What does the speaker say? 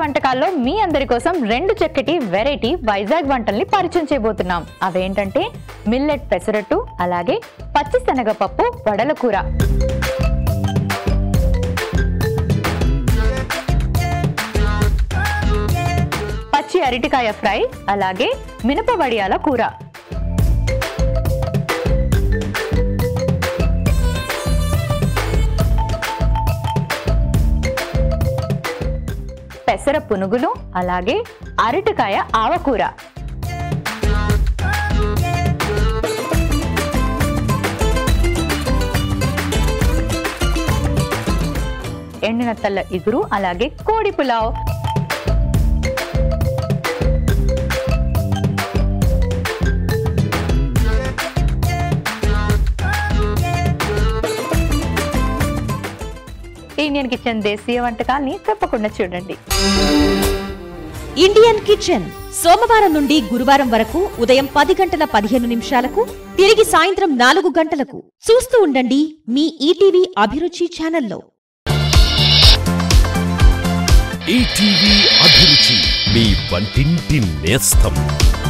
వంటకాల్లో మీ అందరి కోసం రెండు చక్కటి వెరైటీ వైజాగ్ వంటల్ని పరిచయం చేయబోతున్నాం అవేంటంటే మిల్లెట్ పెసరట్టు అలాగే పచ్చి శనగపప్పు వడల కూర పచ్చి అరటికాయ ఫ్రై అలాగే మినప వడియాల కూర పెసర పునుగులు అలాగే అరటికాయ ఆవకూర ఎండిన తల్ల ఇగురు అలాగే కోడి పులావ్ ఇండియన్ కిచెన్ దేశీయ వంటకాల్ని తప్పకుండా చూడండి ఇండియన్ కిచెన్ సోమవారం నుండి గురువారం వరకు ఉదయం పది గంటల పదిహేను నిమిషాలకు తిరిగి సాయంత్రం నాలుగు గంటలకు చూస్తూ ఉండండి మీ ఈటీవీ అభిరుచి ఛానల్లో ఈటీవీ అభిరుచి మీ వంటింటి నేస్తం